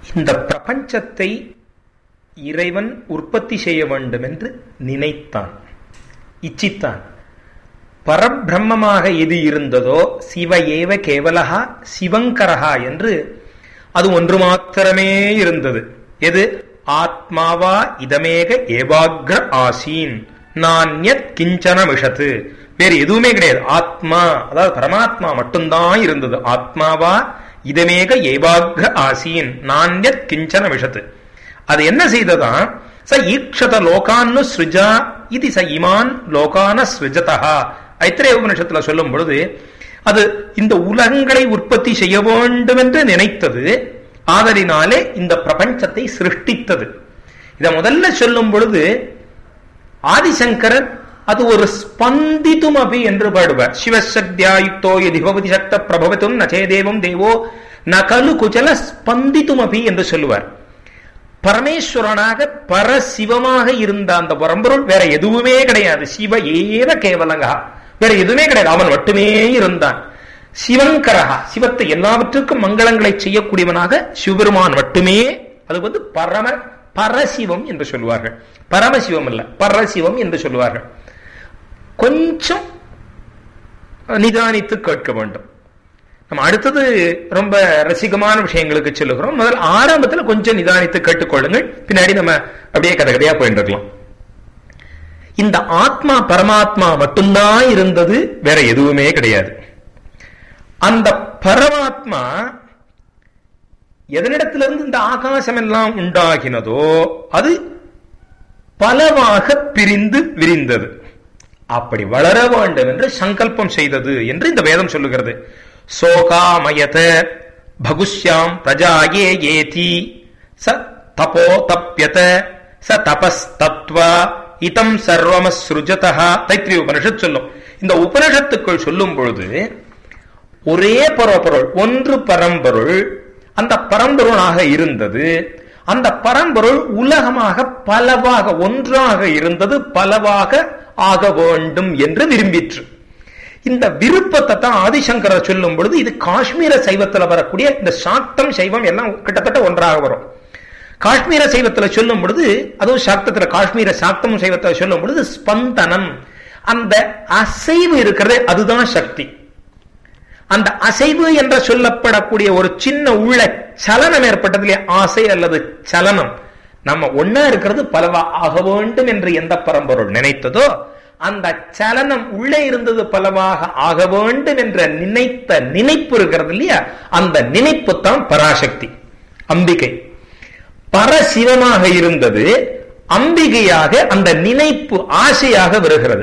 இந்த பிரபஞ்சத்தை இறைவன் உற்பத்தி செய்ய வேண்டும் என்று நினைத்தான் இச்சித்தான் பரபிரம்மமாக எது இருந்ததோ சிவ ஏவ கேவலகா சிவங்கரகா என்று அது ஒன்று மாத்திரமே இருந்தது எது ஆத்மாவா இதமேக ஏவாக்ர ஆசீன் நான்யத் கிஞ்சன விஷத்து வேறு எதுவுமே கிடையாது ஆத்மா அதாவது பரமாத்மா மட்டும்தான் இருந்தது ஆத்மாவா இதமேக ஏவாக்ர ஆசீன் நான்யத் கிஞ்சன விஷத்து அது என்ன செய்ததான் ச ஈக்ஷத லோகான்னு ஸ்ருஜா இது ச இமான் லோகான ஸ்ருஜதா ஐத்திரேய உபனிஷத்துல சொல்லும் பொழுது அது இந்த உலகங்களை உற்பத்தி செய்ய வேண்டும் என்று நினைத்தது ஆதலினாலே இந்த பிரபஞ்சத்தை சிருஷ்டித்தது இதை முதல்ல சொல்லும் பொழுது ஆதிசங்கரர் அது ஒரு ஸ்பந்திதும் அபி என்று பாடுவார் சிவசக்தியாயுக்தோ எதி பவதி சக்த பிரபவத்தும் நச்சேதேவம் தேவோ நகலு குச்சல ஸ்பந்திதும் அபி என்று சொல்லுவார் பரமேஸ்வரனாக பரசிவமாக இருந்த அந்த பரம்பொருள் வேற எதுவுமே கிடையாது சிவ ஏவ கேவலங்கா வேற எதுவுமே கிடையாது அவன் மட்டுமே இருந்தான் சிவங்கரகா சிவத்தை எல்லாவற்றுக்கும் மங்களங்களை செய்யக்கூடியவனாக சிவபெருமான் மட்டுமே அது வந்து பரம பரசிவம் என்று சொல்லுவார்கள் பரமசிவம் அல்ல பரசிவம் என்று சொல்லுவார்கள் கொஞ்சம் நிதானித்து கேட்க வேண்டும் நம்ம அடுத்தது ரொம்ப ரசிகமான விஷயங்களுக்கு சொல்லுகிறோம் முதல் ஆரம்பத்துல கொஞ்சம் நிதானித்து கேட்டுக்கொள்ளுங்கள் பின்னாடி நம்ம அப்படியே கதை கதையா போயிட்டு இருக்கலாம் இந்த ஆத்மா பரமாத்மா மட்டும்தான் இருந்தது வேற எதுவுமே கிடையாது அந்த பரமாத்மா எதனிடத்திலிருந்து இந்த ஆகாசம் எல்லாம் உண்டாகினதோ அது பலவாக பிரிந்து விரிந்தது அப்படி வளர வேண்டும் என்று சங்கல்பம் செய்தது என்று இந்த வேதம் சொல்லுகிறது சோகாமயத பகுஷ்யாம் பிரஜாயே ஏதி ச தபோ தப்யத ச தபஸ் தத்வா இதம் சர்வமஸ்ருஜதா தைத்திரிய உபனிஷத் சொல்லும் இந்த உபனிஷத்துக்குள் சொல்லும் பொழுது ஒரே பரம்பொருள் ஒன்று பரம்பொருள் அந்த பரம்பொருளாக இருந்தது அந்த பரம்பொருள் உலகமாக பலவாக ஒன்றாக இருந்தது பலவாக ஆக வேண்டும் என்று விரும்பிற்று இந்த விருப்பத்தை தான் ஆதிசங்கரர் சொல்லும் பொழுது இது காஷ்மீர சைவத்துல வரக்கூடிய இந்த சாக்தம் சைவம் எல்லாம் கிட்டத்தட்ட ஒன்றாக வரும் காஷ்மீர சைவத்துல சொல்லும் பொழுது அதுவும் சாக்தத்துல காஷ்மீர சாக்தம் சைவத்துல சொல்லும் பொழுது ஸ்பந்தனம் அந்த அசைவு இருக்கிறது அதுதான் சக்தி அந்த அசைவு என்ற சொல்லப்படக்கூடிய ஒரு சின்ன உள்ள சலனம் ஏற்பட்டதுலே ஆசை அல்லது சலனம் நம்ம ஒன்னா இருக்கிறது பலவா ஆக வேண்டும் என்று எந்த பரம்பொருள் நினைத்ததோ அந்த சலனம் உள்ளே இருந்தது பலவாக ஆக வேண்டும் என்ற நினைத்த நினைப்பு இருக்கிறது இல்லையா அந்த நினைப்பு தான் பராசக்தி அம்பிகை பரசிவமாக இருந்தது அம்பிகையாக அந்த நினைப்பு ஆசையாக வருகிறது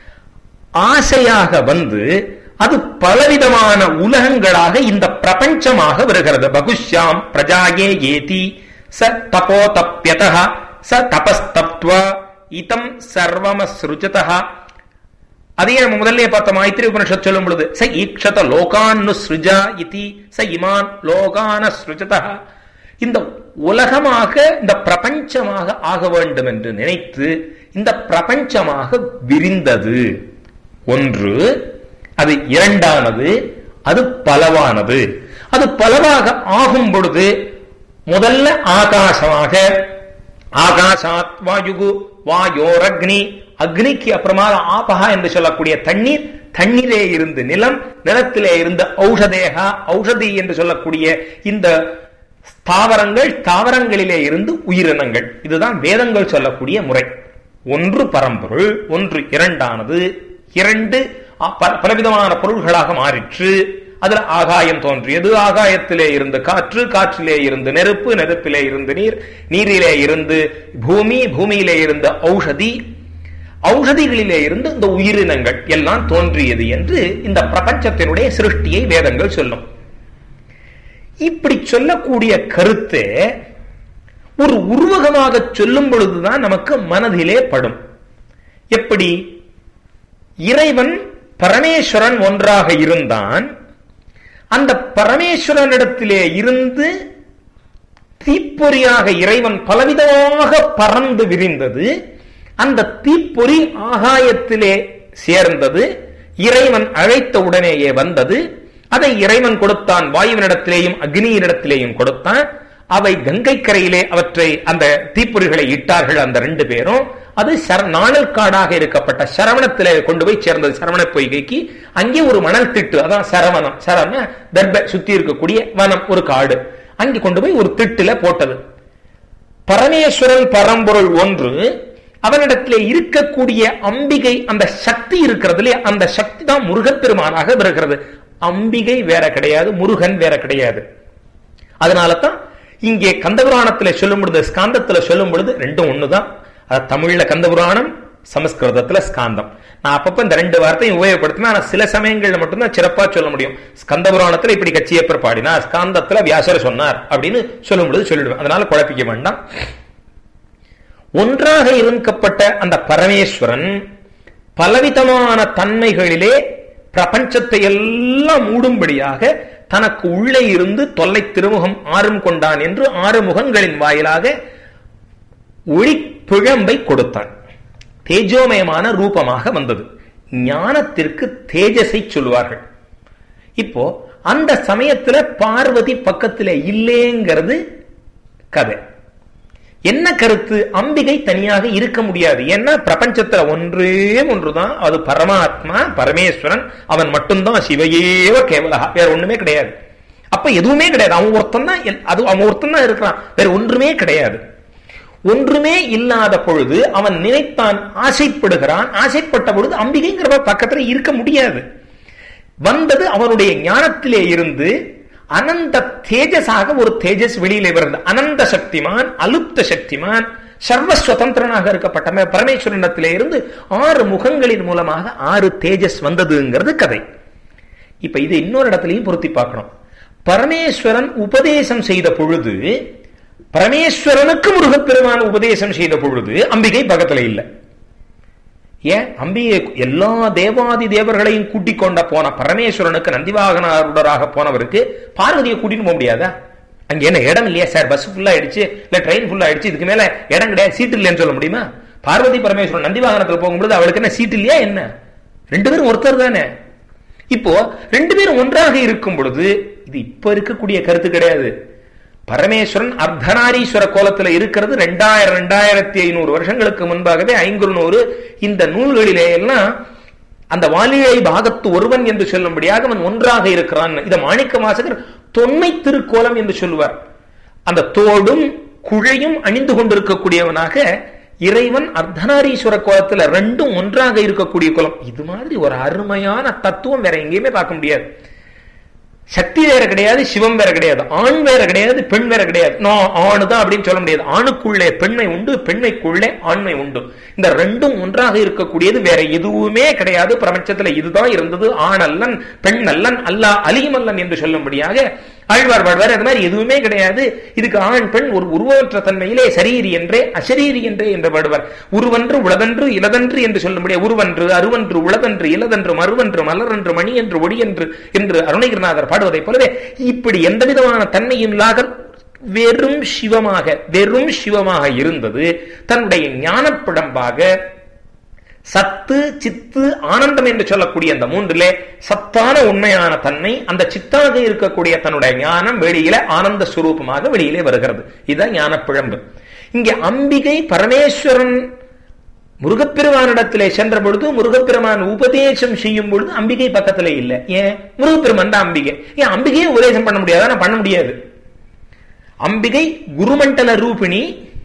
ஆசையாக வந்து அது பலவிதமான உலகங்களாக இந்த பிரபஞ்சமாக வருகிறது பகுஷ்யாம் பிரஜாயே ஏதி ச தபோ தப்யத ச தபஸ்தப்வா இதம் சர்வமஸ்ருஜதா அதே நம்ம முதல்ல பார்த்த மைத்திரி உபனிஷத் சொல்லும் பொழுது ச ஈக்ஷத லோகான்னு ஸ்ருஜா இதி ச இமான் லோகான ஸ்ருஜதா இந்த உலகமாக இந்த பிரபஞ்சமாக ஆக வேண்டும் என்று நினைத்து இந்த பிரபஞ்சமாக விரிந்தது ஒன்று அது இரண்டானது அது பலவானது அது பலவாக ஆகும் பொழுது முதல்ல ஆகாசமாக ஆகாசாத் வாயுகு வாயோர் அக்னி அக்னிக்கு அப்புறமா ஆபகா என்று சொல்லக்கூடிய தண்ணீர் தண்ணீரே இருந்து நிலம் நிலத்திலே இருந்து ஔஷதேகா ஔஷதி என்று சொல்லக்கூடிய இந்த தாவரங்கள் தாவரங்களிலே இருந்து உயிரினங்கள் இதுதான் வேதங்கள் சொல்லக்கூடிய முறை ஒன்று பரம்பொருள் ஒன்று இரண்டானது இரண்டு பலவிதமான பொருள்களாக மாறிற்று அதுல ஆகாயம் தோன்றியது ஆகாயத்திலே இருந்து காற்று காற்றிலே இருந்து நெருப்பு நெருப்பிலே இருந்து நீர் நீரிலே இருந்து பூமி பூமியிலே இருந்த ஔஷதி ஔஷதிகளிலே இருந்து இந்த உயிரினங்கள் எல்லாம் தோன்றியது என்று இந்த பிரபஞ்சத்தினுடைய சிருஷ்டியை வேதங்கள் சொல்லும் இப்படி சொல்லக்கூடிய கருத்து ஒரு உருவகமாக சொல்லும் பொழுதுதான் நமக்கு மனதிலே படும் எப்படி இறைவன் பரமேஸ்வரன் ஒன்றாக இருந்தான் அந்த பரமேஸ்வரனிடத்திலே இருந்து தீப்பொறியாக இறைவன் பலவிதமாக பறந்து விரிந்தது அந்த தீப்பொறி ஆகாயத்திலே சேர்ந்தது இறைவன் அழைத்த உடனேயே வந்தது அதை இறைவன் கொடுத்தான் வாயுவினிடத்திலேயும் அக்னியினிடத்திலேயும் கொடுத்தான் அவை கங்கை கரையிலே அவற்றை அந்த தீப்பொறிகளை இட்டார்கள் அந்த ரெண்டு பேரும் அது சர நாணல் காடாக இருக்கப்பட்ட சரவணத்திலே கொண்டு போய் சேர்ந்தது சரவண பொய்கைக்கு அங்கே ஒரு மணல் திட்டு அதான் சரவணம் சரவண தர்ப சுத்தி இருக்கக்கூடிய வனம் ஒரு காடு அங்கே கொண்டு போய் ஒரு திட்டுல போட்டது பரமேஸ்வரன் பரம்பொருள் ஒன்று அவனிடத்திலே இருக்கக்கூடிய அம்பிகை அந்த சக்தி இருக்கிறதுல அந்த சக்தி தான் முருகப்பெருமானாக வருகிறது அம்பிகை வேற கிடையாது முருகன் வேற கிடையாது அதனால தான் இங்கே கந்தபுராணத்துல சொல்லும் பொழுது ஸ்காந்தத்துல சொல்லும் பொழுது ரெண்டும் ஒண்ணுதான் அது தமிழ்ல கந்தபுராணம் சமஸ்கிருதத்துல ஸ்காந்தம் நான் அப்பப்ப இந்த ரெண்டு வார்த்தையும் உபயோகப்படுத்தினா ஆனா சில சமயங்கள்ல மட்டும்தான் சிறப்பா சொல்ல முடியும் ஸ்கந்த புராணத்துல இப்படி கச்சியப்பர் பாடினா ஸ்காந்தத்துல வியாசர் சொன்னார் அப்படின்னு சொல்லும் பொழுது சொல்லிடுவேன் அதனால குழப்பிக்க வேண்டாம் ஒன்றாக இருக்கப்பட்ட அந்த பரமேஸ்வரன் பலவிதமான தன்மைகளிலே பிரபஞ்சத்தை எல்லாம் மூடும்படியாக தனக்கு உள்ளே இருந்து தொல்லை திருமுகம் ஆறும் கொண்டான் என்று ஆறு முகங்களின் வாயிலாக ஒளி பிழம்பை கொடுத்தான் தேஜோமயமான ரூபமாக வந்தது ஞானத்திற்கு தேஜஸை சொல்லுவார்கள் இப்போ அந்த சமயத்துல பார்வதி பக்கத்துல இல்லேங்கிறது கதை என்ன கருத்து அம்பிகை தனியாக இருக்க முடியாது ஏன்னா பிரபஞ்சத்துல ஒன்றே ஒன்றுதான் அது பரமாத்மா பரமேஸ்வரன் அவன் மட்டும்தான் சிவையேவ கேவலா வேற ஒண்ணுமே கிடையாது அப்ப எதுவுமே கிடையாது அவன் ஒருத்தன் தான் அது அவன் ஒருத்தன் தான் இருக்கிறான் வேற ஒன்றுமே கிடையாது ஒன்றுமே இல்லாத பொழுது அவன் நினைத்தான் ஆசைப்படுகிறான் ஆசைப்பட்ட பொழுது அம்பிகைங்கிறவ பக்கத்துல இருக்க முடியாது வந்தது அவனுடைய ஞானத்திலே இருந்து அனந்த தேஜஸாக ஒரு தேஜஸ் வெளியிலே வருது அனந்த சக்திமான் அலுப்த சக்திமான் சர்வ சுதந்திரனாக இருக்கப்பட்ட பரமேஸ்வரனிடத்திலே இருந்து ஆறு முகங்களின் மூலமாக ஆறு தேஜஸ் வந்ததுங்கிறது கதை இப்ப இது இன்னொரு இடத்துலையும் பொருத்தி பார்க்கணும் பரமேஸ்வரன் உபதேசம் செய்த பொழுது பரமேஸ்வரனுக்கு முருகப்பெருமான் உபதேசம் செய்த பொழுது அம்பிகை பக்கத்துல இல்லை ஏன் அம்பிகை எல்லா தேவாதி தேவர்களையும் கூட்டிக் கொண்ட போன பரமேஸ்வரனுக்கு நந்திவாகனாருடராக போனவருக்கு பார்வதியை கூட்டிட்டு போக முடியாதா அங்க என்ன இடம் இல்லையா சார் பஸ் ஃபுல்லா ஆயிடுச்சு இல்ல ட்ரெயின் ஃபுல்லா ஆயிடுச்சு இதுக்கு மேல இடம் கிடையாது சீட் இல்லைன்னு சொல்ல முடியுமா பார்வதி பரமேஸ்வரன் நந்திவாகனத்தில் போகும்போது அவளுக்கு என்ன சீட் இல்லையா என்ன ரெண்டு பேரும் ஒருத்தர் தானே இப்போ ரெண்டு பேரும் ஒன்றாக இருக்கும் பொழுது இது இப்ப இருக்கக்கூடிய கருத்து கிடையாது பரமேஸ்வரன் அர்த்தநாரீஸ்வர கோலத்துல இருக்கிறது ரெண்டாயிரம் ரெண்டாயிரத்தி ஐநூறு வருஷங்களுக்கு முன்பாகவே ஐங்குறுநூறு இந்த நூல்களிலே எல்லாம் அந்த வாலிழை பாகத்து ஒருவன் என்று சொல்லும்படியாக அவன் ஒன்றாக இருக்கிறான் இதை மாணிக்க வாசகர் தொன்மை திருக்கோலம் என்று சொல்லுவார் அந்த தோடும் குழையும் அணிந்து கொண்டிருக்கக்கூடியவனாக இறைவன் அர்த்தநாரீஸ்வர கோலத்துல ரெண்டும் ஒன்றாக இருக்கக்கூடிய கோலம் இது மாதிரி ஒரு அருமையான தத்துவம் வேற எங்கேயுமே பார்க்க முடியாது சக்தி வேற கிடையாது சிவம் வேற கிடையாது ஆண் வேற கிடையாது பெண் வேற கிடையாது நான் ஆணு தான் அப்படின்னு சொல்ல முடியாது ஆணுக்குள்ளே பெண்மை உண்டு பெண்மைக்குள்ளே ஆண்மை உண்டு இந்த ரெண்டும் ஒன்றாக இருக்கக்கூடியது வேற எதுவுமே கிடையாது பிரபஞ்சத்துல இதுதான் இருந்தது ஆண் அல்லன் பெண் அல்லன் அல்லா அலிமல்லன் என்று சொல்லும்படியாக ஆழ்வார் வாழ்வார் அது மாதிரி எதுவுமே கிடையாது இதுக்கு ஆண் பெண் ஒரு உருவற்ற தன்மையிலே சரீரி என்றே அசரீரி என்றே என்று பாடுவார் உருவன்று உளதன்று இலதன்று என்று சொல்லும்படியா உருவன்று அருவன்று உளதன்று இலதன்று மறுவன்று மலரன்று மணி என்று ஒடியன்று என்று அருணகிரிநாதர் பாடுவதைப் போலவே இப்படி எந்த விதமான தன்மையும் இல்லாத வெறும் சிவமாக வெறும் சிவமாக இருந்தது தன்னுடைய ஞானப்பிடம்பாக சத்து சித்து ஆனந்தம் என்று சொல்லக்கூடிய அந்த மூன்றிலே சத்தான உண்மையான தன்மை அந்த சித்தாக இருக்கக்கூடிய தன்னுடைய ஞானம் வெளியில ஆனந்த சுரூபமாக வெளியிலே வருகிறது இதுதான் ஞான பிழம்பு இங்கே அம்பிகை பரமேஸ்வரன் முருகப்பெருமானிடத்திலே சென்ற பொழுது முருகப்பெருமான் உபதேசம் செய்யும் பொழுது அம்பிகை பக்கத்துல இல்லை ஏன் முருகப்பெருமான் தான் அம்பிகை ஏன் அம்பிகையை உபதேசம் பண்ண முடியாதா பண்ண முடியாது அம்பிகை குருமண்டல ரூபிணி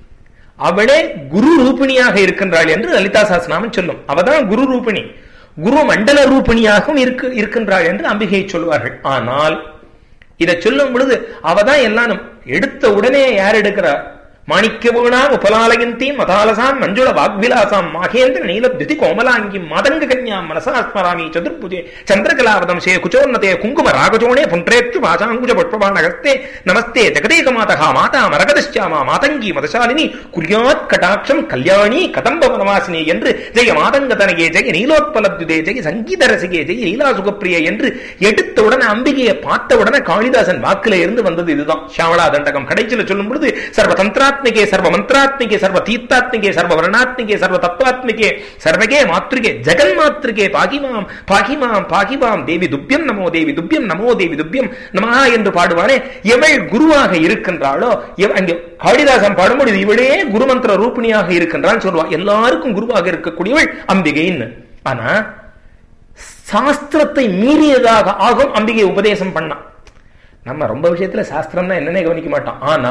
அவளே குரு ரூபிணியாக இருக்கின்றாள் என்று லலிதா சாஸ்திரநாமன் சொல்லும் அவதான் குரு ரூபிணி குரு மண்டல ரூபிணியாகவும் இருக்கு இருக்கின்றாள் என்று அம்பிகையை சொல்லுவார்கள் ஆனால் இதை சொல்லும் பொழுது அவதான் எல்லாம் எடுத்த உடனே யார் எடுக்கிறார் மாணிக்கபூணாம் உபலாலயந்தி மதாலசாம் மஞ்சுள வாக்விலாசாம் மாகேந்திர நீலத்யுதி கோமலாங்கி மதங்க கன்யாம் மனசாஸ்மராமி சதுர்புஜே சந்திரகலாவதம் சே குச்சோன்னதே குங்கும ராகஜோணே புன்றேற்று வாசாங்குஜ புஷ்பபாணகஸ்தே நமஸ்தே ஜெகதேக மாதகா மாதா மரகதశ్యాமா மாதங்கி மதசாலினி குர்யாத் கடாட்சம் கல்யாணி கதம்ப வனவாசினி என்று ஜெய மாதங்க தனகே ஜெய நீலோத்பலத்யுதே ஜெய சங்கீத ரசிகே ஜெய லீலா சுகப்பிரியே என்று எடுத்த உடனே அம்பிகையை பார்த்த உடனே காளிதாசன் வாக்குல இருந்து வந்தது இதுதான் ஷாவளா தண்டகம் கடைசியில் சொல்லும் பொழுது சர்வதந்திரா சர்வாத்மிகே சர்வ மந்திராத்மிகே சர்வ தீர்த்தாத்மிகே சர்வ வர்ணாத்மிகே சர்வ தத்துவாத்மிகே சர்வகே மாத்ருகே ஜெகன் மாத்ருகே பாகிமாம் பாகிமாம் பாகிமாம் தேவி துப்பியம் நமோ தேவி துப்பியம் நமோ தேவி துப்பியம் நமஹா என்று பாடுவானே எவள் குருவாக இருக்கின்றாளோ எவ- அங்கே காளிதாசன் பாடும்போது இவளே குருமந்திர ரூபிணியாக இருக்கின்றாள் சொல்லுவா எல்லாருக்கும் குருவாக இருக்கக்கூடியவள் அம்பிகைன்னு ஆனா சாஸ்திரத்தை மீறியதாக ஆகும் அம்பிகை உபதேசம் பண்ணான் நம்ம ரொம்ப விஷயத்துல சாஸ்திரம்னா என்னன்னே கவனிக்க மாட்டோம் ஆனா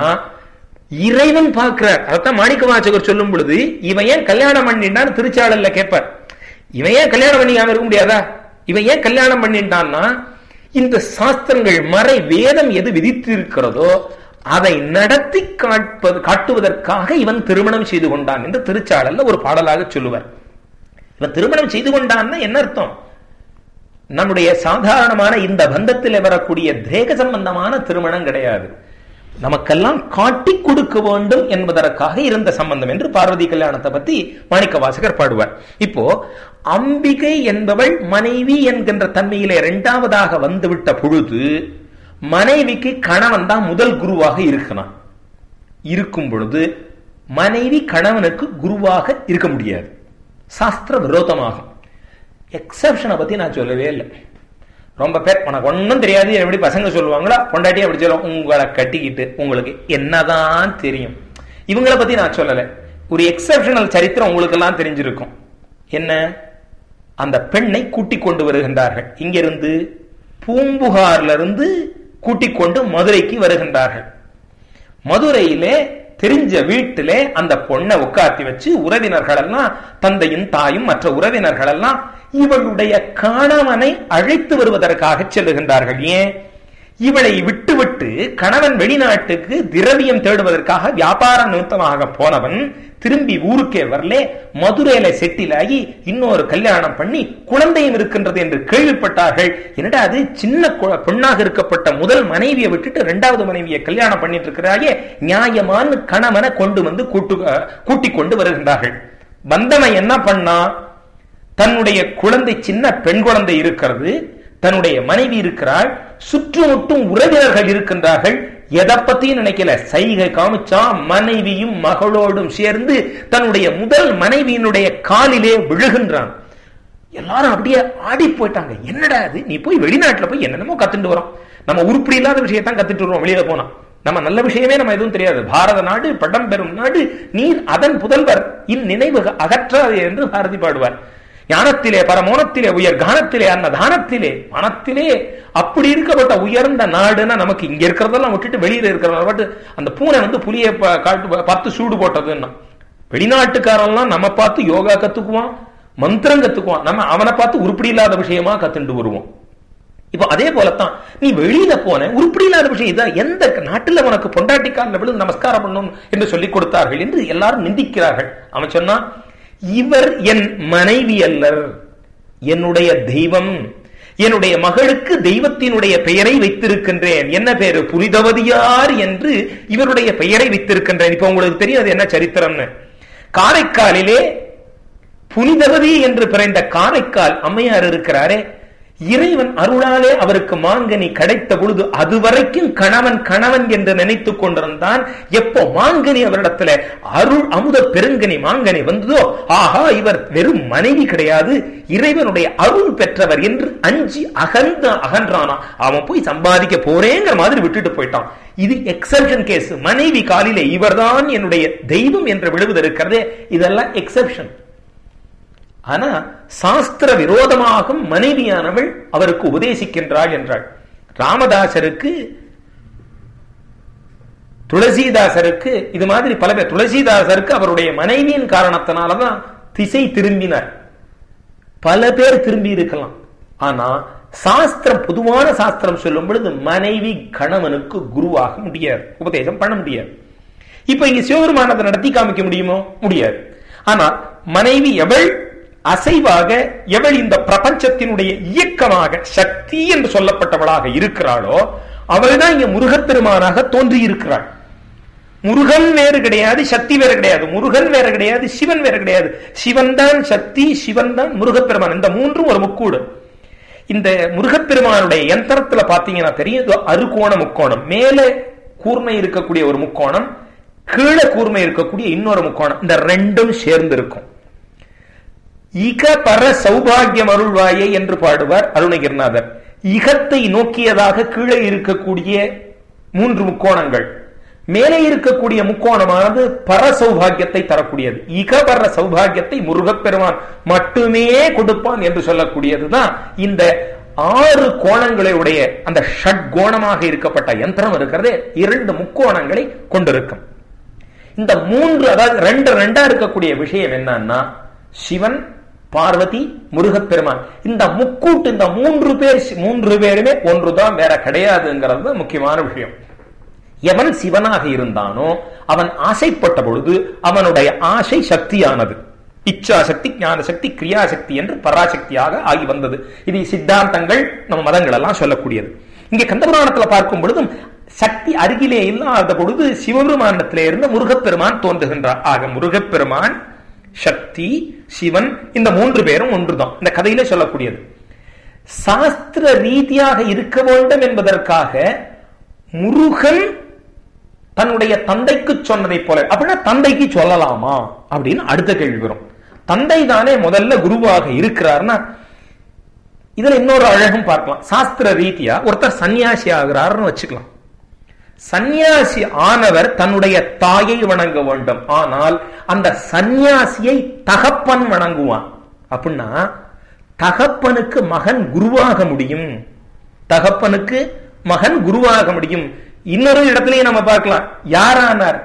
இறைவன் பார்க்கிறார் அதான் மாணிக்க வாசகர் சொல்லும் பொழுது இவன் ஏன் கல்யாணம் பண்ணிட்டான்னு திருச்சாளல்ல கேட்பார் இவன் ஏன் கல்யாணம் பண்ணிக்காம இருக்க முடியாதா இவன் ஏன் கல்யாணம் பண்ணிட்டான்னா இந்த சாஸ்திரங்கள் மறை வேதம் எது விதித்திருக்கிறதோ அதை நடத்தி காட்பது காட்டுவதற்காக இவன் திருமணம் செய்து கொண்டான் என்று திருச்சாளல்ல ஒரு பாடலாக சொல்லுவார் இவன் திருமணம் செய்து கொண்டான்னா என்ன அர்த்தம் நம்முடைய சாதாரணமான இந்த பந்தத்தில் வரக்கூடிய தேக சம்பந்தமான திருமணம் கிடையாது நமக்கெல்லாம் காட்டி கொடுக்க வேண்டும் என்பதற்காக இருந்த சம்பந்தம் என்று பார்வதி கல்யாணத்தை பத்தி மாணிக்க வாசகர் பாடுவார் இப்போ அம்பிகை என்பவள் மனைவி என்கின்ற தன்மையிலே இரண்டாவதாக வந்துவிட்ட பொழுது மனைவிக்கு கணவன் தான் முதல் குருவாக இருக்கணும் இருக்கும் பொழுது மனைவி கணவனுக்கு குருவாக இருக்க முடியாது சாஸ்திர விரோதமாகும் எக்ஸப்ஷனை பத்தி நான் சொல்லவே இல்லை ரொம்ப பேர் உனக்கு ஒன்றும் தெரியாது எப்படி பசங்க சொல்லுவாங்களா பொண்டாட்டி அப்படி சொல்லுவோம் உங்களை கட்டிக்கிட்டு உங்களுக்கு என்னதான் தெரியும் இவங்களை பத்தி நான் சொல்லலை ஒரு எக்ஸப்ஷனல் சரித்திரம் உங்களுக்கு எல்லாம் தெரிஞ்சிருக்கும் என்ன அந்த பெண்ணை கூட்டிக் கொண்டு வருகின்றார்கள் இங்கிருந்து பூம்புகார்ல இருந்து கூட்டிக் கொண்டு மதுரைக்கு வருகின்றார்கள் மதுரையிலே தெரிஞ்ச வீட்டிலே அந்த பொண்ணை உட்காத்தி வச்சு உறவினர்கள் எல்லாம் தந்தையும் தாயும் மற்ற உறவினர்கள் எல்லாம் இவளுடைய கணவனை அழைத்து வருவதற்காக செல்லுகின்றார்கள் ஏன் இவளை விட்டுவிட்டு கணவன் வெளிநாட்டுக்கு திரவியம் தேடுவதற்காக வியாபார நிமித்தமாக போனவன் திரும்பி ஊருக்கே வரலே மதுரையில செட்டில் ஆகி இன்னொரு கல்யாணம் பண்ணி குழந்தையும் இருக்கின்றது என்று கேள்விப்பட்டார்கள் என்னடா அது சின்ன கு- பெண்ணாக இருக்கப்பட்ட முதல் மனைவியை விட்டுட்டு இரண்டாவது மனைவியை கல்யாணம் பண்ணிட்டு இருக்கிறாயே நியாயமான கணவனை கொண்டு வந்து கூட்டு கூட்டிக் கொண்டு வருகின்றார்கள் வந்தவன் என்ன பண்ணா தன்னுடைய குழந்தை சின்ன பெண் குழந்தை இருக்கிறது தன்னுடைய மனைவி இருக்கிறாள் சுற்றுமுட்டும் உறவினர்கள் இருக்கின்றார்கள் எதை பத்தியும் நினைக்கல சைகை காமிச்சா மனைவியும் மகளோடும் சேர்ந்து தன்னுடைய முதல் மனைவியினுடைய காலிலே விழுகின்றான் எல்லாரும் அப்படியே ஆடி போயிட்டாங்க என்னடா அது நீ போய் வெளிநாட்டுல போய் என்னென்னமோ கத்துட்டு வரோம் நம்ம உருப்படி இல்லாத விஷயத்தான் கத்துட்டு வருவோம் வெளியில போனா நம்ம நல்ல விஷயமே நம்ம எதுவும் தெரியாது பாரத நாடு படம் பெறும் நாடு நீர் அதன் புதல்வர் இந்நினைவு அகற்றாது என்று பாரதி பாடுவார் ஞானத்திலே பரமோனத்திலே உயர் கானத்திலே அன்ன தானத்திலே மனத்திலே அப்படி இருக்கப்பட்ட உயர்ந்த நாடுன்னா நமக்கு இங்க இருக்கிறதெல்லாம் விட்டுட்டு வெளியில இருக்கிறத விட்டு அந்த பூனை வந்து புலியை பா- காட்டு பார்த்து சூடு போட்டதுன்னா வெளிநாட்டுக்காரெல்லாம் நம்ம பார்த்து யோகா கத்துக்குவான் மந்திரம் கத்துக்குவான் நம்ம அவனை பார்த்து உருப்படி இல்லாத விஷயமா கத்துண்டு வருவோம் இப்போ அதே போலத்தான் நீ வெளியில போன உருப்படி இல்லாத விஷயம் இதான் எந்த நாட்டுல உனக்கு பொண்டாட்டிக்காரன் விழுந்து நமஸ்காரம் பண்ணணும் என்று சொல்லிக் கொடுத்தார்கள் என்று எல்லாரும் நிந்திக்கிறார்கள் அவன் சொன்னான் இவர் என் மனைவி அல்லர் என்னுடைய தெய்வம் என்னுடைய மகளுக்கு தெய்வத்தினுடைய பெயரை வைத்திருக்கின்றேன் என்ன பேரு புரிதவதியார் என்று இவருடைய பெயரை வைத்திருக்கின்றேன் இப்ப உங்களுக்கு தெரியாது என்ன சரித்திரம்னு காரைக்காலிலே புனிதவதி என்று பிறந்த காரைக்கால் அம்மையார் இருக்கிறாரே இறைவன் அருளாலே அவருக்கு மாங்கனி கிடைத்த பொழுது அதுவரைக்கும் கணவன் கணவன் என்று நினைத்துக் கொண்டிருந்தான் எப்போ மாங்கனி அவரிடத்துல அருள் அமுத பெருங்கனி மாங்கனி வந்ததோ ஆஹா இவர் வெறும் மனைவி கிடையாது இறைவனுடைய அருள் பெற்றவர் என்று அஞ்சி அகன்ற அகன்றானா அவன் போய் சம்பாதிக்க போறேங்கிற மாதிரி விட்டுட்டு போயிட்டான் இது எக்ஸப்ஷன் கேஸ் மனைவி காலிலே இவர்தான் என்னுடைய தெய்வம் என்று விழுவது இருக்கிறதே இதெல்லாம் எக்ஸப்ஷன் ஆனா சாஸ்திர விரோதமாகும் மனைவியானவள் அவருக்கு உபதேசிக்கின்றாள் என்றாள் ராமதாசருக்கு துளசிதாசருக்கு இது மாதிரி பல பேர் துளசிதாசருக்கு அவருடைய மனைவியின் காரணத்தினாலதான் திசை திரும்பினார் பல பேர் திரும்பி இருக்கலாம் ஆனா சாஸ்திரம் பொதுவான சாஸ்திரம் சொல்லும் பொழுது மனைவி கணவனுக்கு குருவாக முடியாது உபதேசம் பண்ண முடியாது இப்ப இங்க சிவபெருமானத்தை நடத்தி காமிக்க முடியுமோ முடியாது ஆனா மனைவி எவள் அசைவாக எவள் இந்த பிரபஞ்சத்தினுடைய இயக்கமாக சக்தி என்று சொல்லப்பட்டவளாக இருக்கிறாளோ அவள்தான் இங்க முருகப்பெருமானாக தோன்றி இருக்கிறாள் முருகன் வேறு கிடையாது சக்தி வேறு கிடையாது முருகன் வேறு கிடையாது சிவன் வேறு கிடையாது சிவன் தான் சக்தி சிவன் தான் முருகப்பெருமான் இந்த மூன்றும் ஒரு முக்கூடு இந்த முருகப்பெருமானுடைய யந்திரத்துல பாத்தீங்கன்னா தெரியும் இது அறுகோண முக்கோணம் மேலே கூர்மை இருக்கக்கூடிய ஒரு முக்கோணம் கீழே கூர்மை இருக்கக்கூடிய இன்னொரு முக்கோணம் இந்த ரெண்டும் சேர்ந்து இருக்கும் இக பர சௌபாகியம் அருள்வாயே என்று பாடுவார் அருணகிரிநாதர் இகத்தை நோக்கியதாக கீழே இருக்கக்கூடிய மூன்று முக்கோணங்கள் மேலே இருக்கக்கூடிய முக்கோணமானது பர சௌபாகியத்தை தரக்கூடியது இகபர சௌபாகியத்தை முருகப்பெருமான் மட்டுமே கொடுப்பான் என்று சொல்லக்கூடியதுதான் இந்த ஆறு கோணங்களை உடைய அந்த ஷட்கோணமாக இருக்கப்பட்ட யந்திரம் இருக்கிறது இரண்டு முக்கோணங்களை கொண்டிருக்கும் இந்த மூன்று அதாவது ரெண்டு ரெண்டா இருக்கக்கூடிய விஷயம் என்னன்னா சிவன் பார்வதி முருகப்பெருமான் இந்த முக்கூட்டு இந்த மூன்று பேர் மூன்று பேருமே ஒன்றுதான் வேற கிடையாதுங்கிறது முக்கியமான விஷயம் எவன் சிவனாக இருந்தானோ அவன் ஆசைப்பட்ட பொழுது அவனுடைய ஆசை சக்தியானது இச்சா சக்தி ஞான சக்தி கிரியாசக்தி என்று பராசக்தியாக ஆகி வந்தது இது சித்தாந்தங்கள் நம்ம மதங்கள் எல்லாம் சொல்லக்கூடியது இங்கே கந்தபுராணத்துல பார்க்கும் பொழுதும் சக்தி அருகிலே இல்லாத பொழுது சிவபெருமானத்திலே இருந்து முருகப்பெருமான் தோன்றுகின்றார் ஆக முருகப்பெருமான் சக்தி சிவன் இந்த மூன்று பேரும் ஒன்றுதான் இந்த கதையில சொல்லக்கூடியது சாஸ்திர ரீதியாக இருக்க வேண்டும் என்பதற்காக முருகன் தன்னுடைய தந்தைக்கு சொன்னதை போல அப்படின்னா தந்தைக்கு சொல்லலாமா அப்படின்னு அடுத்த கேள்வி வரும் தந்தை தானே முதல்ல குருவாக இருக்கிறார்னா இதுல இன்னொரு அழகும் பார்க்கலாம் சாஸ்திர ரீதியா ஒருத்தர் சன்னியாசி ஆகிறார்னு வச்சுக்கலாம் சந்நியாசி ஆனவர் தன்னுடைய தாயை வணங்க வேண்டும் ஆனால் அந்த சந்நியாசியை தகப்பன் வணங்குவான் அப்படின்னா தகப்பனுக்கு மகன் குருவாக முடியும் தகப்பனுக்கு மகன் குருவாக முடியும் இன்னொரு இடத்துலயும் நம்ம பார்க்கலாம் யாரானார்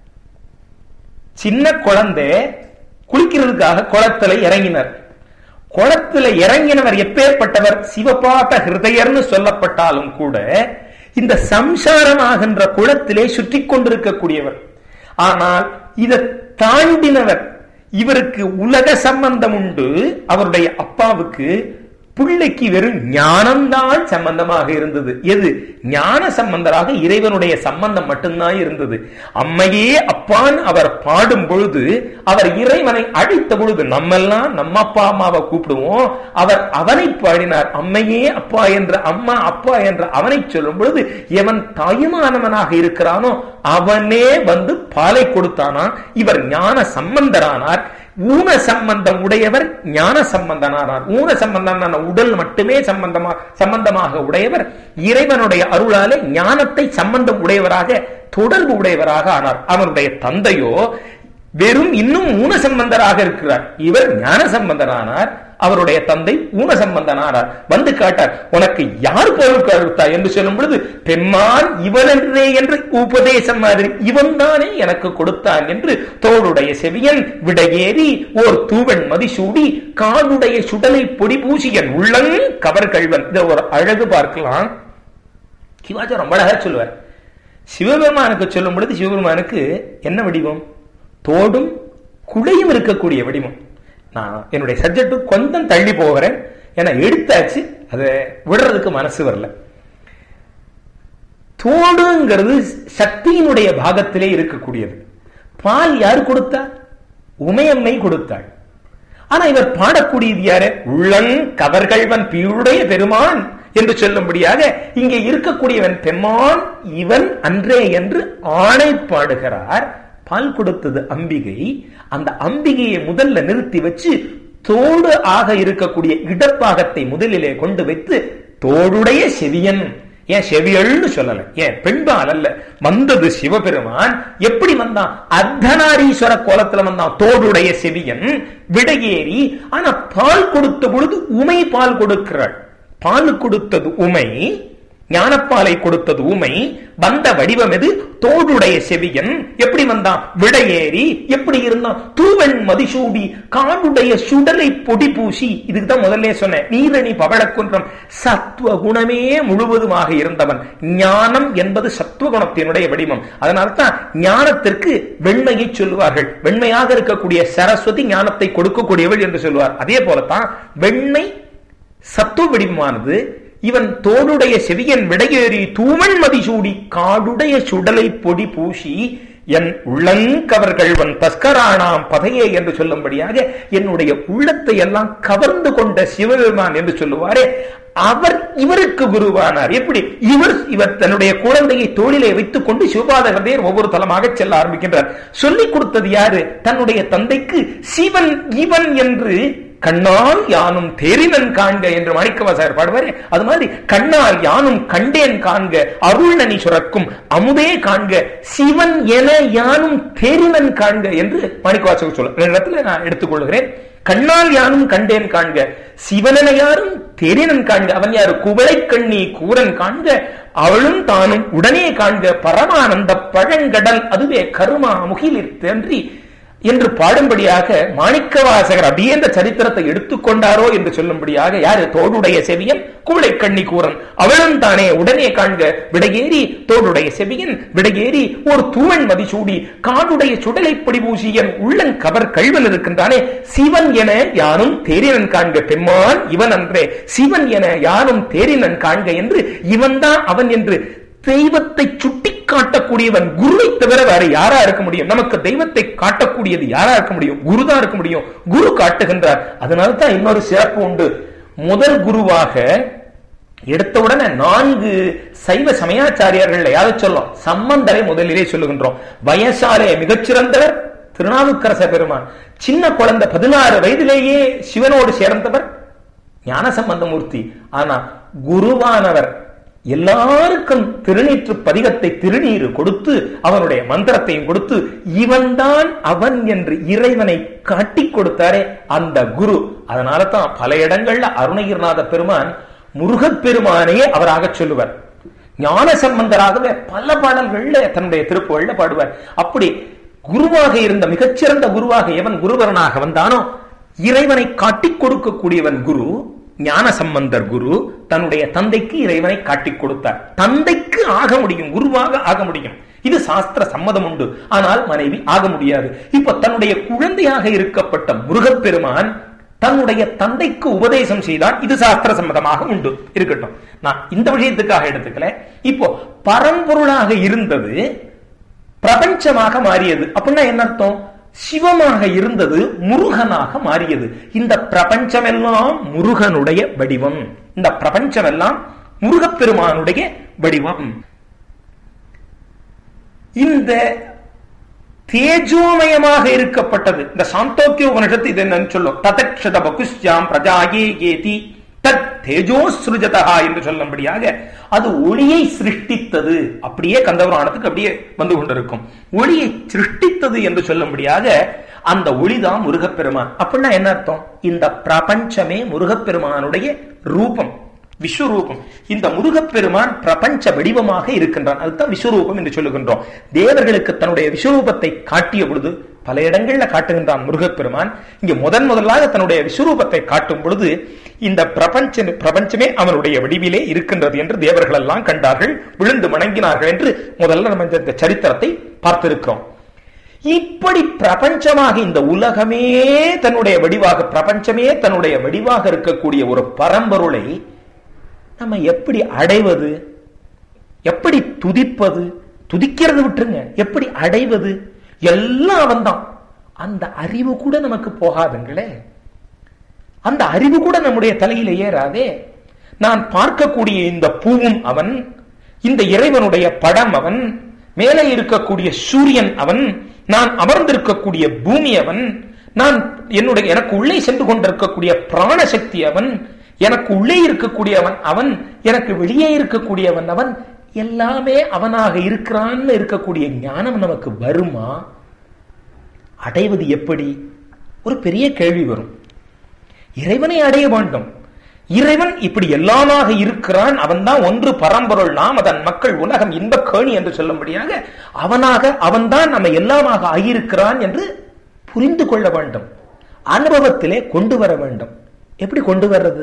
சின்ன குழந்தை குளிக்கிறதுக்காக குளத்துல இறங்கினர் குளத்துல இறங்கினவர் எப்பேற்பட்டவர் சிவபாட்ட ஹிருதயர்னு சொல்லப்பட்டாலும் கூட இந்த சம்சாரம் ஆகின்ற குளத்திலே சுற்றி கொண்டிருக்கக்கூடியவர் ஆனால் இதை தாண்டினவர் இவருக்கு உலக சம்பந்தம் உண்டு அவருடைய அப்பாவுக்கு பிள்ளைக்கு வெறும் ஞானம்தான் சம்பந்தமாக இருந்தது எது ஞான சம்பந்தராக இறைவனுடைய சம்பந்தம் மட்டும்தான் இருந்தது அம்மையே அப்பான் அவர் பாடும் பொழுது அவர் இறைவனை அழைத்த பொழுது நம்மெல்லாம் நம்ம அப்பா அம்மாவை கூப்பிடுவோம் அவர் அவனை பாடினார் அம்மையே அப்பா என்ற அம்மா அப்பா என்ற அவனை சொல்லும் பொழுது எவன் தாயுமானவனாக இருக்கிறானோ அவனே வந்து பாலை கொடுத்தானா இவர் ஞான சம்பந்தரானார் ஊன சம்பந்தம் உடையவர் ஞான சம்பந்தனானார் ஊன சம்பந்தம் உடல் மட்டுமே சம்பந்தமா சம்பந்தமாக உடையவர் இறைவனுடைய அருளாலே ஞானத்தை சம்பந்தம் உடையவராக தொடர்பு உடையவராக ஆனார் அவனுடைய தந்தையோ வெறும் இன்னும் ஊன சம்பந்தராக இருக்கிறார் இவர் ஞான சம்பந்தரானார் அவருடைய தந்தை ஊன சம்பந்தனானார் வந்து காட்டார் உனக்கு யார் பொருள் கருத்தா என்று சொல்லும் பொழுது பெம்மான் இவனன்றே என்று உபதேசம் மாதிரி இவன் தானே எனக்கு கொடுத்தான் என்று தோளுடைய செவியன் விடையேறி ஓர் தூவன் மதிசூடி காலுடைய சுடலை பொடி பூசியன் உள்ளங் கவர் கழ்வன் இதை ஒரு அழகு பார்க்கலாம் சிவாஜி ரொம்ப அழகா சொல்லுவார் சிவபெருமானுக்கு சொல்லும் பொழுது சிவபெருமானுக்கு என்ன வடிவம் தோடும் குழையும் இருக்கக்கூடிய வடிவம் நான் என்னுடைய சப்ஜெக்ட் கொஞ்சம் தள்ளி போகிறேன் ஏன்னா எடுத்தாச்சு அதை விடுறதுக்கு மனசு வரல தோடுங்கிறது சக்தியினுடைய பாகத்திலே இருக்கக்கூடியது பால் யார் கொடுத்தா உமையம்மை கொடுத்தாள் ஆனா இவர் பாடக்கூடியது யாரு உள்ளங் கவர்கள்வன் பியுடைய பெருமான் என்று சொல்லும்படியாக இங்கே இருக்கக்கூடியவன் பெம்மான் இவன் அன்றே என்று ஆணை பாடுகிறார் பால் கொடுத்தது அம்பிகை அந்த அம்பிகையை முதல்ல நிறுத்தி வச்சு தோடு ஆக இருக்கக்கூடிய இடப்பாகத்தை முதலிலே கொண்டு வைத்து தோடுடைய செவியன் ஏன் செவியல்னு சொல்லல ஏன் பெண்பால் அல்ல வந்தது சிவபெருமான் எப்படி வந்தான் அர்த்தநாரீஸ்வர கோலத்துல வந்தான் தோடுடைய செவியன் விடையேறி ஆனா பால் கொடுத்த பொழுது உமை பால் கொடுக்கிறாள் பால் கொடுத்தது உமை ஞானப்பாலை கொடுத்தது ஊமை வந்த வடிவம் எது தோடுடைய செவியன் எப்படி வந்தான் விடையேறி எப்படி இருந்தான் தூவன் மதிசூடி காடுடைய சுடலை பொடி பூசி இதுக்கு தான் முதல்ல சொன்னேன் நீரணி பவளக்குன்றம் சத்துவ குணமே முழுவதுமாக இருந்தவன் ஞானம் என்பது சத்துவ குணத்தினுடைய வடிவம் அதனால்தான் ஞானத்திற்கு வெண்மையை சொல்லுவார்கள் வெண்மையாக இருக்கக்கூடிய சரஸ்வதி ஞானத்தை கொடுக்கக்கூடியவள் என்று சொல்லுவார் அதே போலத்தான் வெண்மை சத்துவ வடிவமானது இவன் தோளுடைய செவியன் விடையேறி தூமன் மதிசூடி காடுடைய சுடலை பொடி பூசி என் உள்ளங்கவர்கள்வன் தஸ்கரானாம் பதையே என்று சொல்லும்படியாக என்னுடைய உள்ளத்தை எல்லாம் கவர்ந்து கொண்ட சிவபெருமான் என்று சொல்லுவாரே அவர் இவருக்கு குருவானார் எப்படி இவர் இவர் தன்னுடைய குழந்தையை தோளிலே வைத்துக் கொண்டு சிவபாதகதையர் ஒவ்வொரு தலமாக செல்ல ஆரம்பிக்கின்றார் சொல்லிக் கொடுத்தது யாரு தன்னுடைய தந்தைக்கு சிவன் இவன் என்று கண்ணால் யானும் தேரினன் காண்க என்று மாணிக்கவாசகர் பாடுவாரு அது மாதிரி கண்ணால் யானும் கண்டேன் காண்க அருள்நனி சுரக்கும் அமுதே காண்க சிவன் என யானும் தேரினன் காண்க என்று மாணிக்கவாசகர் சொல்ல இடத்துல நான் எடுத்துக்கொள்கிறேன் கண்ணால் யானும் கண்டேன் காண்க சிவனென யாரும் தேரினன் காண்க அவன் யாரு குவளை கண்ணி கூரன் காண்க அவளும் தானும் உடனே காண்க பரமானந்த பழங்கடல் அதுவே கருமா முகிலிர் தன்றி என்று பாடும்படியாக மாணிக்கவாசகர் அப்படியே இந்த சரித்திரத்தை எடுத்துக்கொண்டாரோ என்று சொல்லும்படியாக யாரு தோடுடைய செவியன் குவளை கண்ணி கூறன் அவளும் தானே உடனே காண்க விடையேறி தோடுடைய செவியன் விடையேறி ஒரு தூவன் மதிசூடி காடுடைய சுடலை பூசியன் உள்ளன் கவர் கழ்வன் இருக்கின்றானே சிவன் என யானும் தேரினன் காண்க பெம்மான் இவன் அன்றே சிவன் என யானும் தேரினன் காண்க என்று இவன்தான் அவன் என்று தெய்வத்தை சுட்டி காட்டக்கூடியவன் குருவை தவிர வேற யாரா இருக்க முடியும் நமக்கு தெய்வத்தை காட்டக்கூடியது யாரா இருக்க முடியும் குரு தான் இருக்க முடியும் குரு காட்டுகின்றார் அதனால தான் இன்னொரு சிறப்பு உண்டு முதல் குருவாக எடுத்தவுடனே நான்கு சைவ சமயாச்சாரியர்கள் யாரை சொல்லும் சம்பந்தரை முதலிலே சொல்லுகின்றோம் வயசாலே மிகச்சிறந்தவர் திருநாவுக்கரச பெருமான் சின்ன குழந்தை பதினாறு வயதிலேயே சிவனோடு சேர்ந்தவர் ஞானசம்பந்தமூர்த்தி ஆனா குருவானவர் எல்லாருக்கும் திருநீற்று பதிகத்தை திருநீரு கொடுத்து அவனுடைய மந்திரத்தையும் கொடுத்து இவன்தான் அவன் என்று இறைவனை காட்டி கொடுத்தாரே அந்த குரு அதனால தான் பல இடங்கள்ல அருணகிரிநாத பெருமான் முருகப்பெருமானையே அவராக சொல்லுவார் ஞான சம்பந்தராகவே பல பாடல்கள்ல தன்னுடைய திருப்புகள்ல பாடுவார் அப்படி குருவாக இருந்த மிகச்சிறந்த குருவாக எவன் குருவரனாக வந்தானோ இறைவனை காட்டிக் கொடுக்கக்கூடியவன் குரு ஞான சம்பந்தர் குரு தன்னுடைய தந்தைக்கு இறைவனை காட்டிக் கொடுத்தார் தந்தைக்கு ஆக முடியும் குருவாக ஆக முடியும் இது சாஸ்திர சம்மதம் உண்டு ஆனால் மனைவி ஆக முடியாது இப்ப தன்னுடைய குழந்தையாக இருக்கப்பட்ட முருகப்பெருமான் தன்னுடைய தந்தைக்கு உபதேசம் செய்தால் இது சாஸ்திர சம்மதமாக உண்டு இருக்கட்டும் நான் இந்த விஷயத்துக்காக எடுத்துக்கல இப்போ பரம்பொருளாக இருந்தது பிரபஞ்சமாக மாறியது அப்படின்னா என்ன அர்த்தம் சிவமாக இருந்தது முருகனாக மாறியது இந்த பிரபஞ்சம் எல்லாம் முருகனுடைய வடிவம் இந்த பிரபஞ்சம் எல்லாம் முருகப்பெருமானுடைய வடிவம் இந்த தேஜோமயமாக இருக்கப்பட்டது இந்த சாந்தோக்கிய உபனிஷத்து இது என்னன்னு சொல்லும் ததக்ஷத பகுஷ்யாம் பிரஜாயே ஏதி தத் தேஜோஸ்ருஜதா என்று சொல்லும்படியாக அது ஒளியை சிருஷ்டித்தது அப்படியே கந்தபுராணத்துக்கு அப்படியே வந்து கொண்டிருக்கும் ஒளியை சிருஷ்டித்தது என்று சொல்லும்படியாக அந்த ஒளிதான் முருகப்பெருமான் அப்படின்னா என்ன அர்த்தம் இந்த பிரபஞ்சமே முருகப்பெருமானுடைய ரூபம் விஸ்வரூபம் இந்த முருகப்பெருமான் பிரபஞ்ச வடிவமாக இருக்கின்றான் அதுதான் விஸ்வரூபம் என்று சொல்லுகின்றோம் தேவர்களுக்கு தன்னுடைய விஸ்வரூபத்தை காட்டிய பொழுது பல இடங்கள்ல காட்டுகின்றான் முருகப்பெருமான் இங்க முதன் முதலாக தன்னுடைய விஸ்வரூபத்தை காட்டும் பொழுது இந்த பிரபஞ்ச பிரபஞ்சமே அவனுடைய வடிவிலே இருக்கின்றது என்று தேவர்கள் எல்லாம் கண்டார்கள் விழுந்து வணங்கினார்கள் என்று முதல்ல நம்ம இந்த சரித்திரத்தை பார்த்திருக்கிறோம் இப்படி பிரபஞ்சமாக இந்த உலகமே தன்னுடைய வடிவாக பிரபஞ்சமே தன்னுடைய வடிவாக இருக்கக்கூடிய ஒரு பரம்பொருளை நம்ம எப்படி அடைவது எப்படி துதிப்பது துதிக்கிறது விட்டுருங்க எப்படி அடைவது எல்லாம் அவன் தான் அந்த அறிவு கூட நமக்கு போகாதுங்களே அந்த அறிவு கூட நம்முடைய தலையில ஏறாதே நான் பார்க்கக்கூடிய இந்த பூவும் அவன் இந்த இறைவனுடைய படம் அவன் மேலே இருக்கக்கூடிய சூரியன் அவன் நான் அமர்ந்திருக்கக்கூடிய பூமி அவன் நான் என்னுடைய எனக்கு உள்ளே சென்று கொண்டிருக்கக்கூடிய பிராணசக்தி அவன் எனக்கு உள்ளே இருக்கக்கூடியவன் அவன் எனக்கு வெளியே இருக்கக்கூடியவன் அவன் எல்லாமே அவனாக இருக்கிறான்னு இருக்கக்கூடிய ஞானம் நமக்கு வருமா அடைவது எப்படி ஒரு பெரிய கேள்வி வரும் இறைவனை அடைய வேண்டும் இறைவன் இப்படி எல்லாமாக இருக்கிறான் அவன் தான் ஒன்று பரம்பொருள் நாம் அதன் மக்கள் உலகம் இன்ப கேணி என்று சொல்லும்படியாக அவனாக அவன்தான் நம்ம எல்லாமாக ஆகியிருக்கிறான் என்று புரிந்து கொள்ள வேண்டும் அனுபவத்திலே கொண்டு வர வேண்டும் எப்படி கொண்டு வர்றது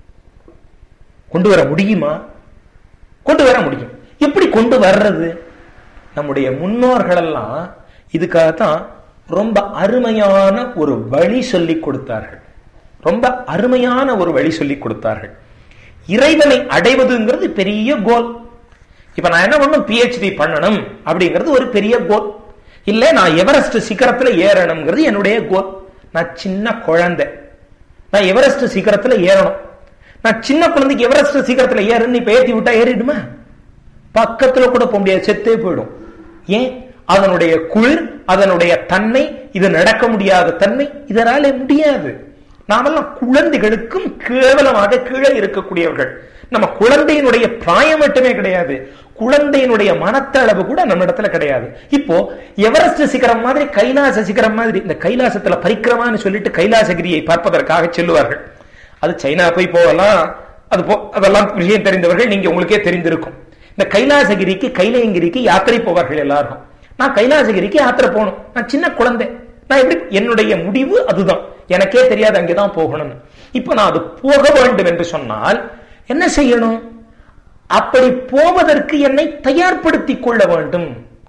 கொண்டு வர முடியுமா கொண்டு வர முடியும் எப்படி கொண்டு வர்றது நம்முடைய முன்னோர்கள் எல்லாம் இதுக்காகத்தான் ரொம்ப அருமையான ஒரு வழி சொல்லி கொடுத்தார்கள் ரொம்ப அருமையான ஒரு வழி சொல்லி கொடுத்தார்கள் இறைவனை அடைவதுங்கிறது பெரிய கோல் இப்ப நான் என்ன பண்ணும் பிஹெச்டி பண்ணணும் அப்படிங்கிறது ஒரு பெரிய கோல் இல்ல நான் எவரெஸ்ட் சிகரத்துல ஏறணுங்கிறது என்னுடைய கோல் நான் சின்ன குழந்தை நான் எவரெஸ்ட் சிகரத்துல ஏறணும் நான் சின்ன குழந்தைக்கு எவரெஸ்ட் சீக்கிரத்துல ஏறுன்னு இப்ப ஏத்தி விட்டா ஏறிடுமா பக்கத்துல கூட போக முடியாது செத்தே போயிடும் ஏன் அதனுடைய குளிர் அதனுடைய தன்மை இது நடக்க முடியாத தன்மை இதனால முடியாது நாமெல்லாம் குழந்தைகளுக்கும் கேவலமாக கீழே இருக்கக்கூடியவர்கள் நம்ம குழந்தையினுடைய பிராயம் மட்டுமே கிடையாது குழந்தையினுடைய மனத்தளவு கூட நம்ம இடத்துல கிடையாது இப்போ எவரெஸ்ட் சிகரம் மாதிரி கைலாச சிகரம் மாதிரி இந்த கைலாசத்துல பரிக்கிரமான்னு சொல்லிட்டு கைலாசகிரியை பார்ப்பதற்காக செல்லுவார்கள் அது சைனா போய் போகலாம் அது போ அதெல்லாம் விஷயம் தெரிந்தவர்கள் நீங்க உங்களுக்கே தெரிந்திருக்கும் இந்த கைலாசகிரிக்கு கைலயங்கிரிக்கு யாத்திரை போவார்கள் எல்லாரும் நான் கைலாசகிரிக்கு யாத்திரை போகணும் நான் சின்ன குழந்தை நான் எப்படி என்னுடைய முடிவு அதுதான் எனக்கே தெரியாது அங்கேதான் போகணும்னு இப்ப நான் அது போக வேண்டும் என்று சொன்னால் என்ன செய்யணும் அப்படி போவதற்கு என்னை தயார்படுத்திக் கொள்ள வேண்டும்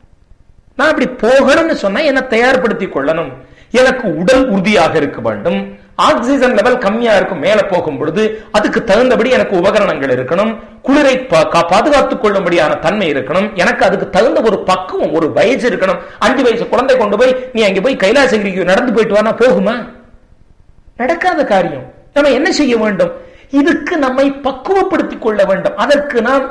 நான் அப்படி போகணும்னு சொன்னா என்ன தயார்படுத்திக் கொள்ளணும் எனக்கு உடல் உறுதியாக இருக்க வேண்டும் ஆக்சிஜன் லெவல் கம்மியா இருக்கும் மேல போகும் பொழுது அதுக்கு தகுந்தபடி எனக்கு உபகரணங்கள் இருக்கணும் குளிரை பாதுகாத்துக் கொள்ளும்படியான தன்மை இருக்கணும் எனக்கு அதுக்கு தகுந்த ஒரு பக்குவம் ஒரு வயசு இருக்கணும் அஞ்சு வயசு குழந்தை கொண்டு போய் நீ அங்க போய் கைலாசகிரிக்கு நடந்து போயிட்டு வானா போகுமா நடக்காத காரியம் நம்ம என்ன செய்ய வேண்டும் இதுக்கு நம்மை பக்குவப்படுத்திக் கொள்ள வேண்டும் அதற்கு நாம்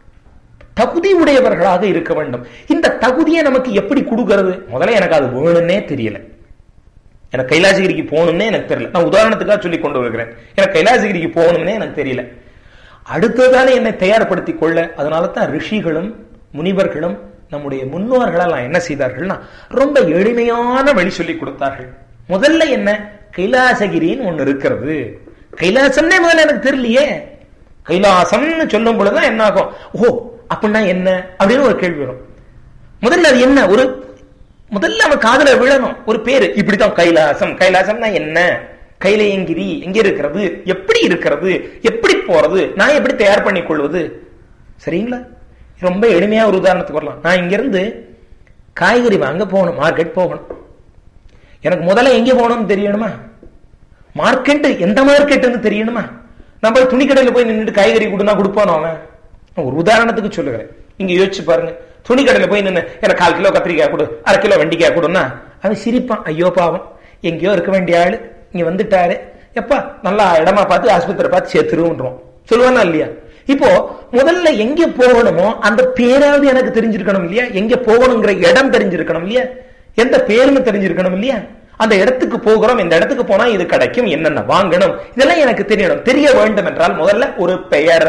தகுதி உடையவர்களாக இருக்க வேண்டும் இந்த தகுதியை நமக்கு எப்படி கொடுக்கிறது முதல்ல எனக்கு அது வேணும்னே தெரியல எனக்கு கைலாசகிரிக்கு போகணும்னே எனக்கு தெரியல நான் உதாரணத்துக்காக சொல்லி கொண்டு வருகிறேன் எனக்கு கைலாசகிரிக்கு போகணும்னே எனக்கு தெரியல அடுத்ததானே என்னை தயார்படுத்தி கொள்ள அதனால தான் ரிஷிகளும் முனிவர்களும் நம்முடைய முன்னோர்களெல்லாம் என்ன செய்தார்கள்னா ரொம்ப எளிமையான வழி சொல்லி கொடுத்தார்கள் முதல்ல என்ன கைலாசகிரின்னு ஒண்ணு இருக்கிறது கைலாசம்னே முதல்ல எனக்கு தெரியலையே கைலாசம்னு சொல்லும் பொழுதுதான் என்ன ஆகும் ஓ அப்படின்னா என்ன அப்படின்னு ஒரு கேள்வி வரும் முதல்ல அது என்ன ஒரு முதல்ல அவன் காதல விழணும் ஒரு பேரு இப்படித்தான் கைலாசம் கைலாசம்னா என்ன கைலையங்கிரி எங்க இருக்கிறது எப்படி இருக்கிறது எப்படி போறது நான் எப்படி தயார் பண்ணி கொள்வது சரிங்களா ரொம்ப எளிமையா ஒரு உதாரணத்துக்கு வரலாம் நான் இங்க இருந்து காய்கறி வாங்க போகணும் மார்க்கெட் போகணும் எனக்கு முதல்ல எங்க போகணும்னு தெரியணுமா மார்க்கெட் எந்த மார்க்கெட்னு தெரியணுமா நம்ம துணி கடையில போய் நின்றுட்டு காய்கறி கொடுனா கொடுப்பானோ அவன் ஒரு உதாரணத்துக்கு சொல்லுகிறேன் நீங்க யோசிச்சு பாருங்க துணி கடையில போய் நின்று எனக்கு கால் கிலோ கத்திரிக்காய் கொடு அரை கிலோ வெண்டிக்காய் கொடுன்னா அவன் சிரிப்பான் ஐயோ பாவம் எங்கேயோ இருக்க வேண்டிய ஆளு இங்க வந்துட்டாரு எப்பா நல்லா இடமா பார்த்து ஆஸ்பத்திரி பார்த்து சேர்த்துருவோன்றோம் சொல்லுவானா இல்லையா இப்போ முதல்ல எங்க போகணுமோ அந்த பேராவது எனக்கு தெரிஞ்சிருக்கணும் இல்லையா எங்க போகணுங்கிற இடம் தெரிஞ்சிருக்கணும் இல்லையா எந்த பேருன்னு தெரிஞ்சிருக்கணும் இல்லையா அந்த இடத்துக்கு போகிறோம் இந்த இடத்துக்கு போனா இது கிடைக்கும் என்னென்ன வாங்கணும் இதெல்லாம் எனக்கு தெரியணும் தெரிய வேண்டும் என்றால் முதல்ல ஒரு பெயர்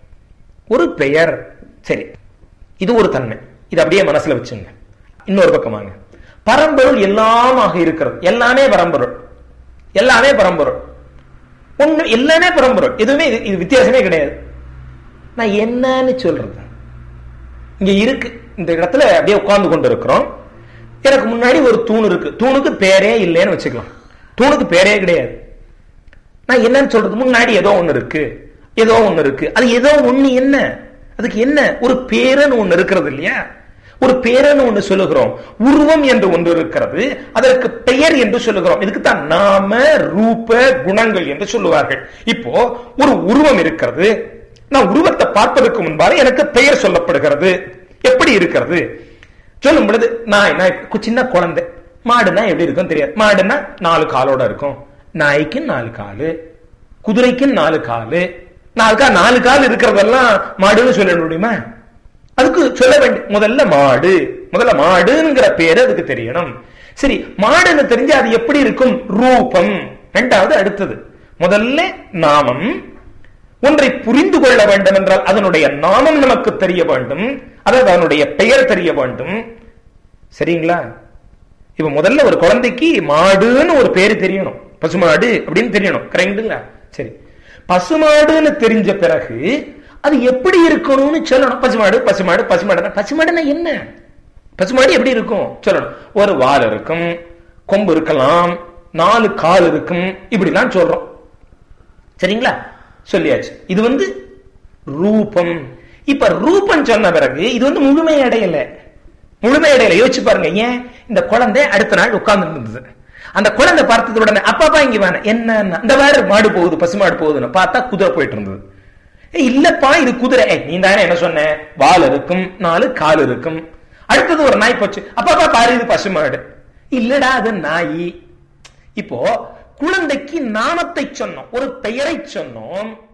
ஒரு பெயர் சரி இது ஒரு தன்மை இது அப்படியே மனசுல வச்சுங்க இன்னொரு பக்கமாங்க பரம்பொருள் எல்லாமாக இருக்கிறது எல்லாமே பரம்பொருள் எல்லாமே பரம்பொருள் ஒண்ணு எல்லாமே பரம்பொருள் எதுவுமே இது இது வித்தியாசமே கிடையாது நான் என்னன்னு சொல்றது இங்க இருக்கு இந்த இடத்துல அப்படியே உட்கார்ந்து கொண்டு இருக்கிறோம் எனக்கு முன்னாடி ஒரு தூண் இருக்கு தூணுக்கு பேரே இல்லைன்னு வச்சுக்கலாம் தூணுக்கு பேரே கிடையாது நான் என்னன்னு சொல்றது முன்னாடி ஏதோ ஒண்ணு இருக்கு ஏதோ ஒண்ணு இருக்கு அது ஏதோ ஒண்ணு என்ன அதுக்கு என்ன ஒரு பேருன்னு ஒண்ணு இருக்கிறது இல்லையா ஒரு பேருன்னு ஒண்ணு சொல்லுகிறோம் உருவம் என்று ஒன்று இருக்கிறது அதற்கு பெயர் என்று சொல்லுகிறோம் இதுக்கு தான் நாம ரூப குணங்கள் என்று சொல்லுவார்கள் இப்போ ஒரு உருவம் இருக்கிறது நான் உருவத்தை பார்ப்பதற்கு முன்பாக எனக்கு பெயர் சொல்லப்படுகிறது எப்படி இருக்கிறது சொல்லும் பொழுது நான் நான் சின்ன குழந்தை மாடுனா எப்படி இருக்கும் தெரியாது மாடுனா நாலு காலோட இருக்கும் நாய்க்கு நாலு காலு குதிரைக்கு நாலு காலு நாலுக்கா நாலு கால் இருக்கிறதெல்லாம் மாடுன்னு சொல்ல முடியுமா அதுக்கு சொல்ல வேண்டிய முதல்ல மாடு முதல்ல மாடுங்கிற பேரு அதுக்கு தெரியணும் சரி மாடுன்னு தெரிஞ்சு அது எப்படி இருக்கும் ரூபம் ரெண்டாவது அடுத்தது முதல்ல நாமம் ஒன்றை புரிந்து கொள்ள வேண்டும் என்றால் அதனுடைய நாமம் நமக்கு தெரிய வேண்டும் அதாவது அதனுடைய பெயர் தெரிய வேண்டும் சரிங்களா இப்ப முதல்ல ஒரு குழந்தைக்கு மாடுன்னு ஒரு பேரு தெரியணும் பசுமாடு அப்படின்னு தெரியணும் கரெக்டுங்களா சரி பசுமாடுன்னு தெரிஞ்ச பிறகு அது எப்படி இருக்கணும்னு சொல்லணும் பசுமாடு பசுமாடு பசுமாடு பசுமாடுன்னா என்ன பசுமாடு எப்படி இருக்கும் சொல்லணும் ஒரு வால் இருக்கும் கொம்பு இருக்கலாம் நாலு கால் இருக்கும் இப்படிலாம் சொல்றோம் சரிங்களா சொல்லியாச்சு இது வந்து ரூபம் இப்ப ரூபம் சொன்ன பிறகு இது வந்து முழுமை அடையல முழுமை அடையல யோசிச்சு பாருங்க ஏன் இந்த குழந்தை அடுத்த நாள் உட்கார்ந்து இருந்தது அந்த குழந்தை பார்த்தது உடனே அப்பாப்பா இங்க வேணாம் என்ன இந்த வேற மாடு போகுது பசுமாடு போகுதுன்னு பார்த்தா குதிரை போயிட்டு இருந்தது இல்லப்பா இது குதிரை நீ தானே என்ன சொன்ன வால் இருக்கும் நாலு கால் இருக்கும் அடுத்தது ஒரு நாய் போச்சு அப்பா அப்பா பாரு இது பசுமாடு இல்லடா அது நாய் இப்போ குழந்தைக்கு நாமத்தை சொன்னோம் ஒரு பெயரை சொன்னோம்